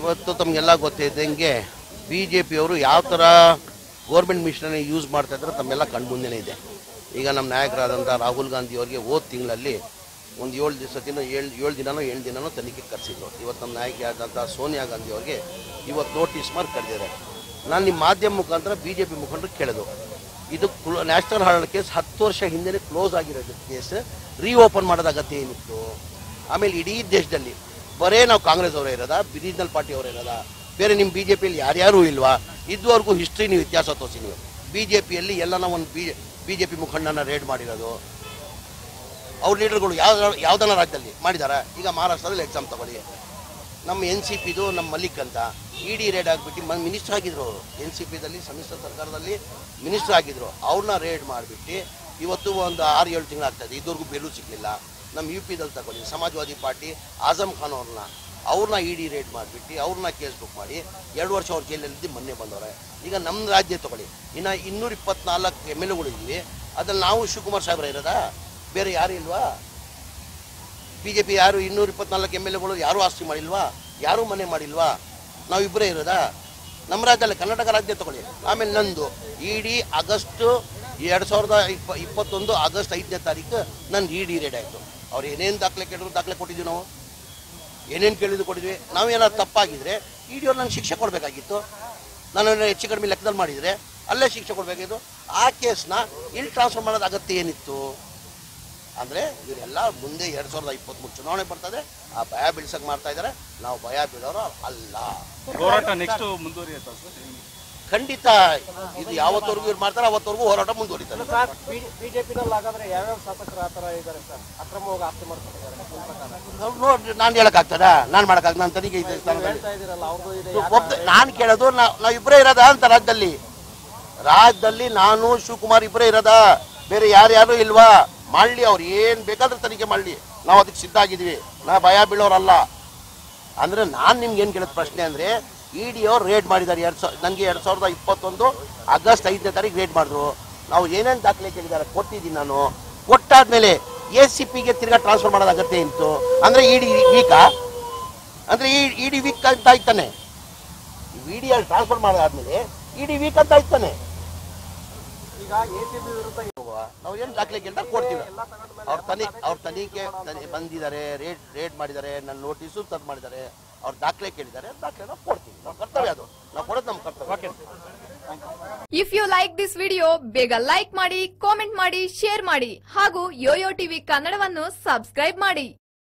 ಇವತ್ತು ತಮಗೆಲ್ಲ ಗೊತ್ತಿದ್ದಂಗೆ B J ಪಿಯವರು ಯಾವ ಥರ ಗೋರ್ಮೆಂಟ್ ಮಿಷನರಿ ಯೂಸ್ ಮಾಡ್ತಾ ಇದ್ದಾರೆ ತಮ್ಮೆಲ್ಲ ಕಣ್ಮುಂದೆನೇ ಇದೆ ಈಗ ನಮ್ಮ ನಾಯಕರಾದಂಥ ರಾಹುಲ್ ಗಾಂಧಿ ಅವರಿಗೆ ಹೋದ ತಿಂಗಳಲ್ಲಿ ಒಂದು ಏಳು ದಿವಸದಿಂದ ಏಳು ಏಳು ದಿನನೋ ಏಳು ದಿನನೋ ತನಿಖೆ ಕರೆಸಿದ್ರು ಇವತ್ತು ನಮ್ಮ ನಾಯಕಿ ಆದಂಥ ಸೋನಿಯಾ ಗಾಂಧಿ ಅವ್ರಿಗೆ ಇವತ್ತು ನೋಟಿಸ್ ಮಾಡಿ ಕರೆದಿದ್ದಾರೆ ನಾನು ನಿಮ್ಮ ಮಾಧ್ಯಮ ಮುಖಾಂತರ ಬಿ ಜೆ ಪಿ ಮುಖಂಡರು ಕೇಳೋದು ಇದು ನ್ಯಾಷನಲ್ ಹಾರ್ಡ್ ಕೇಸ್ ಹತ್ತು ವರ್ಷ ಹಿಂದೆ ಕ್ಲೋಸ್ ಆಗಿರೋದು ಕೇಸ್ ರೀಓಪನ್ ಮಾಡೋದು ಅಗತ್ಯ ಏನಿತ್ತು ಆಮೇಲೆ ಇಡೀ ದೇಶದಲ್ಲಿ ಬರೇ ನಾವು ಕಾಂಗ್ರೆಸ್ ಅವರೇ ಇರೋದ ರೀಜನಲ್ ಪಾರ್ಟಿ ಅವರೇ ಇರೋದ ಬೇರೆ ನಿಮ್ಮ ಬಿ ಜೆ ಪಿಯಲ್ಲಿ ಯಾರ್ಯಾರೂ ಇಲ್ವಾ ಇದುವರೆಗೂ ಹಿಸ್ಟ್ರಿ ನೀವು ಇತಿಹಾಸ ತೋರಿಸಿ ನೀವು ಬಿ ಜೆ ಪಿಯಲ್ಲಿ ಎಲ್ಲನ ಒಂದು ಬಿ ಬಿ ಜೆ ಪಿ ಮುಖಂಡನ ರೇಡ್ ಮಾಡಿರೋದು ಅವ್ರ ಲೀಡರ್ಗಳು ಯಾವ ಯಾವ್ದನ್ನ ರಾಜ್ಯದಲ್ಲಿ ಮಾಡಿದಾರ ಈಗ ಮಹಾರಾಷ್ಟ್ರದಲ್ಲಿ ಎಕ್ಸಾಮ್ ತಗೊಳ್ಳಿ ನಮ್ಮ ಎನ್ ಸಿ ಪಿದು ನಮ್ಮ ಮಲ್ಲಿಕ್ ಅಂತ ಇ ಡಿ ರೇಡ್ ಆಗಿಬಿಟ್ಟು ಮಿನಿಸ್ಟರ್ ಆಗಿದ್ರು ಅವರು ಎನ್ ಸಿ ಪಿದಲ್ಲಿ ಸಮ್ಮಿಶ್ರ ಸರ್ಕಾರದಲ್ಲಿ ಮಿನಿಸ್ಟರ್ ಆಗಿದ್ರು ಅವ್ರನ್ನ ರೇಡ್ ಮಾಡಿಬಿಟ್ಟು ಇವತ್ತು ಒಂದು ಆರು ಏಳು ತಿಂಗಳು ಆಗ್ತಾಯಿದೆ ಇದುವರೆಗೂ ಬೇಲೂ ಸಿಗಲಿಲ್ಲ ನಮ್ಮ ಯು ಪಿದಲ್ಲಿ ತಗೊಳ್ಳಿ ಸಮಾಜವಾದಿ ಪಾರ್ಟಿ ಆಜಮ್ ಖಾನ್ ಅವ್ರನ್ನ ಅವ್ರನ್ನ ಇ ಡಿ ರೇಡ್ ಮಾಡಿಬಿಟ್ಟು ಅವ್ರನ್ನ ಕೇಸ್ ಬುಕ್ ಮಾಡಿ ಎರಡು ವರ್ಷ ಅವ್ರ ಜೈಲಲ್ಲಿದ್ದು ಮೊನ್ನೆ ಬಂದವ್ರೆ ಈಗ ನಮ್ಮ ರಾಜ್ಯ ತಗೊಳ್ಳಿ ಇನ್ನು ಇನ್ನೂರ ಇಪ್ಪತ್ನಾಲ್ಕು ಎಮ್ ಎಲ್ ಎಗಳು ಇದ್ವಿ ಅದ್ರಲ್ಲಿ ನಾವು ಶಿವಕುಮಾರ್ ಸಾಹೇಬ್ರ ಇರೋದಾ ಬೇರೆ ಯಾರು ಇಲ್ವಾ ಬಿ ಜೆ ಪಿ ಯಾರು ಇನ್ನೂರ ಇಪ್ಪತ್ನಾಲ್ಕು ಎಮ್ ಎಲ್ ಎಗಳು ಯಾರೂ ಆಸ್ತಿ ಮಾಡಿಲ್ವಾ ಯಾರೂ ಮನೆ ಮಾಡಿಲ್ವಾ ನಾವಿಬ್ಬರೇ ಇರೋದಾ ನಮ್ಮ ರಾಜ್ಯದಲ್ಲಿ ಕರ್ನಾಟಕ ರಾಜ್ಯ ತಗೊಳ್ಳಿ ಆಮೇಲೆ ನಂದು ಇಡೀ ಆಗಸ್ಟ್ ಎರಡು ಸಾವಿರದ ಇಪ್ಪ ಇಪ್ಪತ್ತೊಂದು ಆಗಸ್ಟ್ ಐದನೇ ತಾರೀಕು ನಂದು ಇ ಡಿ ರೇಡ್ ಆಯಿತು ಅವ್ರು ಏನೇನು ದಾಖಲೆ ಕೇಳಿದ್ರು ದಾಖಲೆ ಕೊಟ್ಟಿದ್ವಿ ನಾವು ಏನೇನು ಕೇಳಿದ್ರು ಕೊಟ್ಟಿದ್ವಿ ನಾವೇನಾದ್ರು ತಪ್ಪಾಗಿದ್ರೆ ಇ ಡಿ ಅವ್ರು ನಂಗೆ ಶಿಕ್ಷೆ ಕೊಡಬೇಕಾಗಿತ್ತು ನಾನು ಏನಾದ್ರು ಹೆಚ್ಚು ಕಡಿಮೆ ಲೆಕ್ಕದಲ್ಲಿ ಮಾಡಿದರೆ ಅಲ್ಲೇ ಶಿಕ್ಷೆ ಕೊಡಬೇಕಿತ್ತು ಆ ಕೇಸ್ನ ಇಲ್ಲಿ ಟ್ರಾನ್ಸ್ಫರ್ ಮಾಡೋದು ಅಗತ್ಯ ಏನಿತ್ತು ಅಂದರೆ ಇವರೆಲ್ಲ ಮುಂದೆ ಎರಡು ಸಾವಿರದ ಇಪ್ಪತ್ತ್ಮೂರು ಚುನಾವಣೆ ಬರ್ತದೆ ಆ ಭಯ ಬೀಳ್ಸಕ್ಕೆ ಮಾಡ್ತಾ ಇದ್ದಾರೆ ನಾವು ಭಯ ಬೀಳೋರು ಅಲ್ಲ ಹೋರಾಟ ನೆಕ್ಸ್ಟ್ ಮುಂದುವರಿಯುತ್ತಾ ಸರ್ ಖಂಡಿತ ಇದು ಯಾವತ್ತವರೆಗೂ ಇವ್ರು ಮಾಡ್ತಾರೆ ಅವತ್ತವರೆಗೂ ಹೋರಾಟ ಮುಂದುವರಿತಾರೆ ಸರ್ ಬಿಜೆಪಿನಲ್ಲಿ ಹಾಗಾದ್ರೆ ಯಾವ್ಯಾವ ಶಾಸಕರು ಆ ಥರ ಇದ್ದಾರೆ ಸರ್ ಅಕ್ರಮವಾಗಿ ಆಸ್ತಿ ಮಾಡ್ಕೊಂಡಿದ್ದಾರೆ ನಿಮ್ಮ ಪ್ರಕಾರ ನೋಡ್ರಿ ನಾನು ಹೇಳಕ್ಕಾಗ್ತದ ನಾನು ಮಾಡೋಕ್ಕಾಗ ನಾನು ತನಿಖೆ ಇದೆ ಸ್ಥಾನದಲ್ಲಿ ಹೇಳ್ತಾ ಇದೀರಲ್ಲ ಅವ್ರದ್ದು ಇದೆ ಒಪ್ಪ ನಾನು ಕೇಳೋದು ನಾವು ನಾವು ಇಬ್ಬರೇ ಇರೋದಾ ಅಂತ ರಾಜ್ಯದಲ್ಲಿ ರಾಜ್ಯದಲ್ಲಿ ನಾನು ಶಿವಕುಮಾರ್ ಇಬ್ಬರೇ ಇರೋದಾ ಬೇರೆ ಯಾರ್ಯಾರು ಇಲ್ವಾ ಮಾಡಲಿ ಅವ್ರು ಏನು ಬೇಕಾದ್ರೂ ತನಿಖೆ ಮಾಡಲಿ ನಾವು ಅದಕ್ಕೆ ಸಿದ್ಧ ಆಗಿದ್ವಿ ನಾ ಭಯ ಬೀಳೋರಲ್ಲ ಅಂದರೆ ನಾನು ನಿಮ್ಗೆ ಏನು ಕೇಳಿದ ಪ್ರಶ್ನೆ ಅಂದರೆ ಇ ಡಿ ಅವ್ರು ರೇಡ್ ಮಾಡಿದ್ದಾರೆ ಎರಡು ಸಾವಿರ ನನಗೆ ಎರಡು ಸಾವಿರದ ಇಪ್ಪತ್ತೊಂದು ಆಗಸ್ಟ್ ಐದನೇ ತಾರೀಕು ರೇಡ್ ಮಾಡಿದ್ರು ನಾವು ಏನೇನು ದಾಖಲೆ ಕೇಳಿದ್ದಾರೆ ಕೊಟ್ಟಿದ್ದೀನಿ ನಾನು ಕೊಟ್ಟಾದ್ಮೇಲೆ ಎ ಸಿ ಪಿಗೆ ತಿರ್ಗಾ ಟ್ರಾನ್ಸ್ಫರ್ ಮಾಡೋದು ಅಗತ್ಯ ಇತ್ತು ಅಂದರೆ ಇ ಡಿ ವೀಕಾ ಅಂದರೆ ಈ ಇ ಡಿ ವೀಕ್ ಅಂತ ಆಯ್ತಾನೆ ಇ ಡಿ ಅಲ್ಲಿ ಟ್ರಾನ್ಸ್ಫರ್ ಮಾಡಾದ್ಮೇಲೆ ಇ ಡಿ ವೀಕ್ ಅಂತ ಆಯ್ತಾನೆ ಈಗ ಎ ಸಿ ಬಿ ವಿರುದ್ಧ ನಾವು ಏನು ದಾಖಲೆ ಕೇಳ್ತಾ ಕೊಡ್ತೀವಿ ಅವ್ರ ತನಿ ಅವ್ರ ತನಿಖೆ ತನಿ- ಬಂದಿದ್ದಾರೆ ರೇಡ್ ರೇಡ್ ಮಾಡಿದ್ದಾರೆ ನನ್ನ ನೋಟಿಸು ತಂದು ಮಾಡಿದ್ದಾರೆ ಅವ್ರ ದಾಖಲೆ ಕೇಳಿದ್ದಾರೆ ದಾಖಲೆ ನಾವು ಕೊಡ್ತೀವಿ ನಾವು ಕರ್ತವ್ಯ ಅದು ನಾವು ಕೊಡೋದು ನಮ್ಮ ಕರ್ತವ್ಯ if you like this video ಬೇಗ ಲೈಕ್ ಮಾಡಿ ಕಾಮೆಂಟ್ ಮಾಡಿ ಶೇರ್ ಮಾಡಿ ಹಾಗೂ ಯೋಯೋ ಟಿವಿ ಕನ್ನಡವನ್ನು ಸಬ್ಸ್ಕ್ರೈಬ್ ಮಾಡಿ